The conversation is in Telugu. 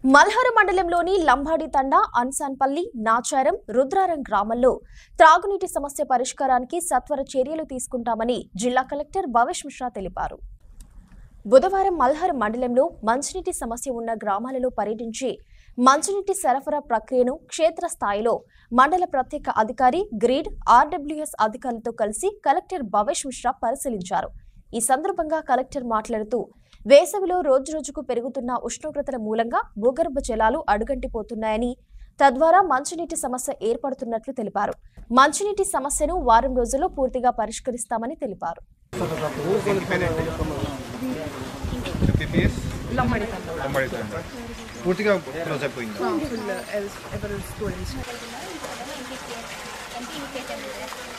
మల్హర మండలంలోని లంబాడి తండా అన్సాన్పల్లి నాచారం రుద్రారం గ్రామాల్లో త్రాగునీటి సమస్య పరిష్కారానికి సత్వర చర్యలు తీసుకుంటామని జిల్లా కలెక్టర్ భవేష్ మిశ్రా తెలిపారు బుధవారం మల్హర్ మండలంలో మంచినీటి సమస్య ఉన్న గ్రామాలలో పర్యటించి మంచినీటి సరఫరా ప్రక్రియను క్షేత్రస్థాయిలో మండల ప్రత్యేక అధికారి గ్రీడ్ ఆర్డబ్ల్యూఎస్ అధికారులతో కలిసి కలెక్టర్ భవేష్ మిశ్రా పరిశీలించారు ఈ సందర్భంగా కలెక్టర్ మాట్లాడుతూ వేసవిలో రోజురోజుకు పెరుగుతున్న ఉష్ణోగ్రతల మూలంగా భూగర్భ జలాలు అడుగంటిపోతున్నాయని తద్వారా మంచినీటి సమస్య ఏర్పడుతున్నట్లు తెలిపారు మంచినీటి సమస్యను వారం రోజుల్లో పూర్తిగా పరిష్కరిస్తామని తెలిపారు ఎంపీపీఎస్ లంబడి తండ లంబడి తండ పూర్తిగా క్లోజ్ అయిపోయింది ఫుల్ ఎవరు స్టూడెంట్స్